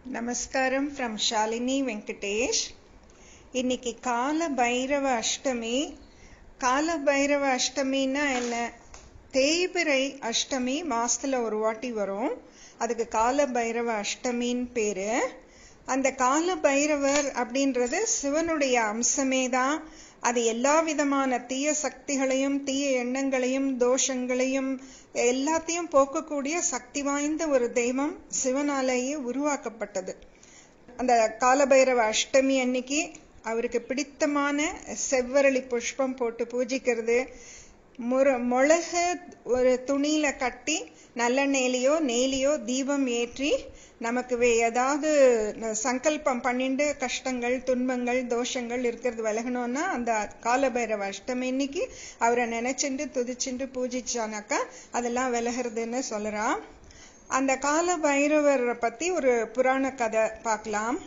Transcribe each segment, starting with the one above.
நமஸ்காரம் ஃப்ரம் ஷாலினி வெங்கடேஷ் இன்னைக்கு கால பைரவ அஷ்டமி கால பைரவ அஷ்டமின்னா என்ன தேய்பிறை அஷ்டமி மாசத்துல ஒரு வாட்டி வரும் அதுக்கு கால பைரவ அஷ்டமின்னு பேரு அந்த கால பைரவர் அப்படின்றது சிவனுடைய அம்சமே தான் அது எல்லா விதமான தீய சக்திகளையும் தீய எண்ணங்களையும் தோஷங்களையும் எல்லாத்தையும் போக்கக்கூடிய சக்தி வாய்ந்த ஒரு தெய்வம் சிவனாலேயே உருவாக்கப்பட்டது அந்த காலபைரவ அஷ்டமி அன்னைக்கு அவருக்கு பிடித்தமான செவ்வரளி புஷ்பம் போட்டு பூஜிக்கிறது முற மிளகு ஒரு துணியில கட்டி நல்லெண்ணெயிலையோ நெய்லியோ தீபம் ஏற்றி நமக்கு ஏதாவது சங்கல்பம் பண்ணிண்டு கஷ்டங்கள் துன்பங்கள் தோஷங்கள் இருக்கிறது விலகணும்னா அந்த காலபைரவ அஷ்டமி இன்னைக்கு அவரை நினைச்சுண்டு துதிச்சுண்டு பூஜிச்சானாக்கா அதெல்லாம் விலகிறதுன்னு சொல்லறான் அந்த கால பைரவரை பத்தி ஒரு புராண கதை பார்க்கலாம்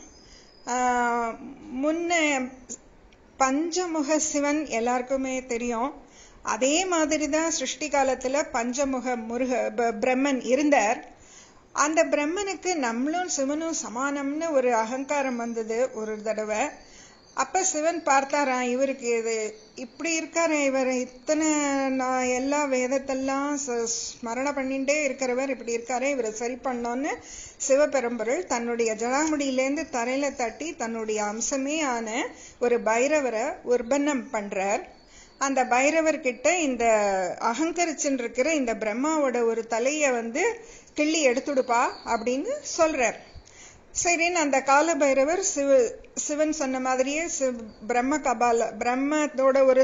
முன்ன பஞ்சமுக சிவன் எல்லாருக்குமே தெரியும் அதே மாதிரிதான் சிருஷ்டி காலத்துல பஞ்சமுக முருக பிரம்மன் இருந்தார் அந்த பிரம்மனுக்கு நம்மளும் சிவனும் சமானம்னு ஒரு அகங்காரம் வந்தது ஒரு தடவை அப்ப சிவன் பார்த்தாராம் இவருக்கு இது இப்படி இருக்காரு இவர் இத்தனை நான் எல்லா வேதத்தெல்லாம் ஸ்மரண பண்ணிட்டே இருக்கிறவர் இப்படி இருக்காரு இவரை சரி பண்ணோன்னு சிவபெரும்பொருள் தன்னுடைய ஜடாமுடியிலேருந்து தரையில தட்டி தன்னுடைய அம்சமே ஆன ஒரு பைரவரை உற்பன்னம் பண்றார் அந்த பைரவர் கிட்ட இந்த அகங்கரிச்சுன்னு இருக்கிற இந்த பிரம்மாவோட ஒரு தலைய வந்து கிள்ளி எடுத்துடுப்பா அப்படின்னு சொல்றார் சரின்னு அந்த கால பைரவர் சிவ சிவன் சொன்ன மாதிரியே பிரம்ம கபால பிரம்மத்தோட ஒரு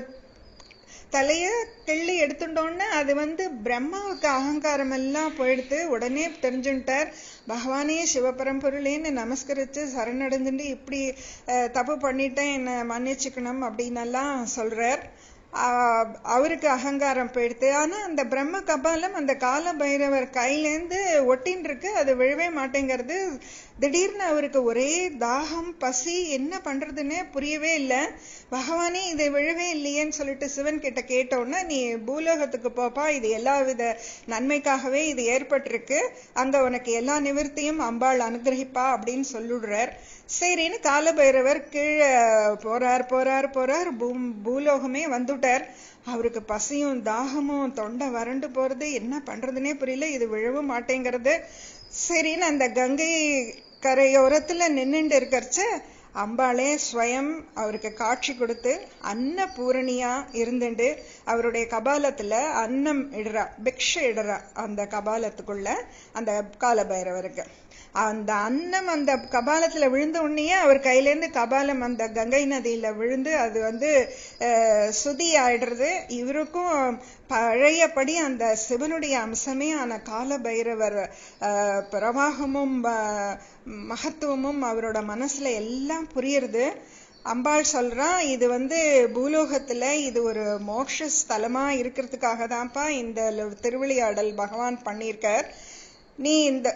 தலைய கிள்ளி எடுத்துட்டோன்னு அது வந்து பிரம்மாவுக்கு அகங்காரம் எல்லாம் போயிடுத்து உடனே தெரிஞ்சுட்டார் பகவானே சிவபரம்பொருளேன்னு நமஸ்கரிச்சு சரணடைஞ்சுட்டு இப்படி தப்பு பண்ணிட்டேன் என்ன மன்னிச்சுக்கணும் அப்படின்னு எல்லாம் சொல்றார் அவருக்கு அகங்காரம் போயிடுது ஆனா அந்த பிரம்ம கபாலம் அந்த கால பைரவர் கையிலேருந்து ஒட்டின்னு இருக்கு அது விழவே மாட்டேங்கிறது திடீர்னு அவருக்கு ஒரே தாகம் பசி என்ன பண்றதுன்னே புரியவே இல்லை பகவானே இது விழவே இல்லையேன்னு சொல்லிட்டு சிவன் கிட்ட கேட்டோன்னா நீ பூலோகத்துக்கு போப்பா இது எல்லா வித நன்மைக்காகவே இது ஏற்பட்டிருக்கு அங்க உனக்கு எல்லா நிவர்த்தியும் அம்பாள் அனுகிரகிப்பா அப்படின்னு சொல்லிடுறார் சரின்னு காலபைரவர் கீழே போறார் போறார் போறார் பூலோகமே வந்துட்டார் அவருக்கு பசியும் தாகமும் தொண்டை வறண்டு போறது என்ன பண்றதுன்னே புரியல இது விழவும் மாட்டேங்கிறது சரின்னு அந்த கங்கை கரையோரத்துல நின்னுட்டு இருக்கிறச்ச அம்பாளே ஸ்வயம் அவருக்கு காட்சி கொடுத்து அன்ன பூரணியா இருந்துட்டு அவருடைய கபாலத்துல அன்னம் இடுறா பிக்ஷ இடுறா அந்த கபாலத்துக்குள்ள அந்த காலபைரவருக்கு அந்த அன்னம் அந்த கபாலத்துல விழுந்த உடனே அவர் கையிலேருந்து கபாலம் அந்த கங்கை நதியில விழுந்து அது வந்து சுதி ஆயிடுறது இவருக்கும் பழையபடி அந்த சிவனுடைய அம்சமே ஆன கால பைரவர் பிரவாகமும் மகத்துவமும் அவரோட மனசுல எல்லாம் புரியுறது அம்பாள் சொல்றா இது வந்து பூலோகத்துல இது ஒரு மோட்ச ஸ்தலமா இருக்கிறதுக்காக தான்ப்பா இந்த திருவிளையாடல் பகவான் பண்ணியிருக்கார் நீ இந்த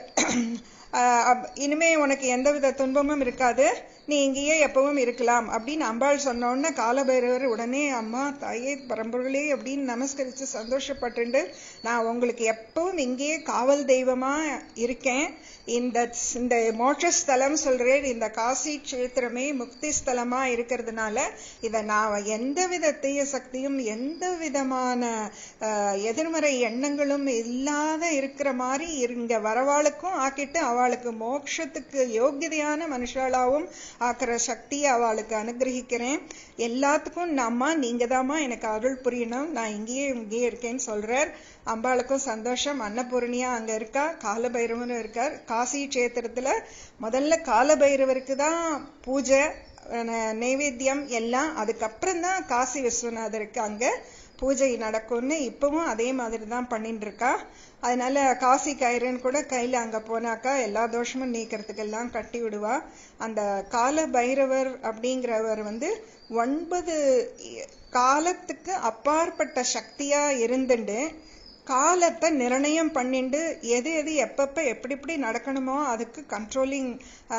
இனிமே உனக்கு எந்தவித துன்பமும் இருக்காது நீ இங்கேயே எப்பவும் இருக்கலாம் அப்படின்னு அம்பாள் சொன்னோடனே காலபைரவர் உடனே அம்மா தாயே பரம்பொருளே அப்படின்னு நமஸ்கரிச்சு சந்தோஷப்பட்டு நான் உங்களுக்கு எப்பவும் இங்கேயே காவல் தெய்வமா இருக்கேன் இந்த இந்த மோட்சஸ்தலம் சொல்றேன் இந்த காசி கஷேத்திரமே முக்தி ஸ்தலமா இருக்கிறதுனால இதை நான் எந்தவித தீய சக்தியும் எந்த விதமான எதிர்மறை எண்ணங்களும் இல்லாத இருக்கிற மாதிரி இங்க வரவாளுக்கும் ஆக்கிட்டு அவளுக்கு மோட்சத்துக்கு யோகியதையான மனுஷாலாவும் ஆக்கிற சக்தியை அவளுக்கு அனுகிரகிக்கிறேன் எல்லாத்துக்கும் நம்மா நீங்க தாமா எனக்கு அருள் புரியணும் நான் இங்கேயே இங்கேயே இருக்கேன்னு சொல்றார் அம்பாளுக்கும் சந்தோஷம் அன்னபூரணியா அங்க இருக்கா காலபைரவரும் இருக்கார் காசி கஷேத்திரத்துல முதல்ல காலபைரவருக்கு தான் பூஜை நைவேத்தியம் எல்லாம் அதுக்கப்புறம் தான் காசி விஸ்வநாதருக்கு அங்க பூஜை நடக்கும்னு இப்பவும் அதே மாதிரி தான் பண்ணிட்டு இருக்கா அதனால காசி கயிறுன்னு கூட கையில அங்க போனாக்கா எல்லா தோஷமும் நீக்கிறதுக்கு எல்லாம் கட்டி விடுவா அந்த கால பைரவர் அப்படிங்கிறவர் வந்து ஒன்பது காலத்துக்கு அப்பாற்பட்ட சக்தியா இருந்துட்டு காலத்தை நிர்ணயம் பண்ணிண்டு எது எது எப்பப்ப எப்படி எப்படி நடக்கணுமோ அதுக்கு கண்ட்ரோலிங்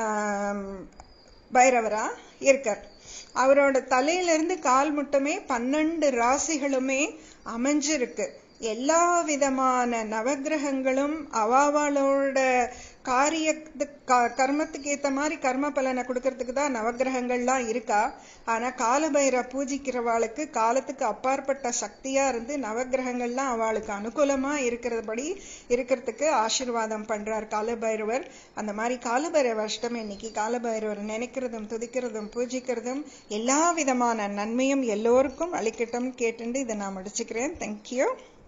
பைரவரா இருக்கார் அவரோட தலையிலிருந்து கால் முட்டமே பன்னெண்டு ராசிகளுமே அமைஞ்சிருக்கு எல்லா விதமான நவகிரகங்களும் அவாவாளோட காரிய கர்மத்துக்கு ஏத்த மாதிரி கர்ம பலனை கொடுக்கறதுக்கு தான் நவகிரகங்கள்லாம் இருக்கா ஆனா காலபைர பூஜிக்கிறவாளுக்கு காலத்துக்கு அப்பாற்பட்ட சக்தியா இருந்து நவகிரகங்கள்லாம் அவளுக்கு அனுகூலமா இருக்கிறபடி இருக்கிறதுக்கு ஆசீர்வாதம் பண்றார் காலபைரவர் அந்த மாதிரி காலபைரவ அஷ்டமி இன்னைக்கு காலபைரவர் நினைக்கிறதும் துதிக்கிறதும் பூஜிக்கிறதும் எல்லா விதமான நன்மையும் எல்லோருக்கும் அளிக்கட்டும் கேட்டுண்டு இதை நான் முடிச்சுக்கிறேன் தேங்க்யூ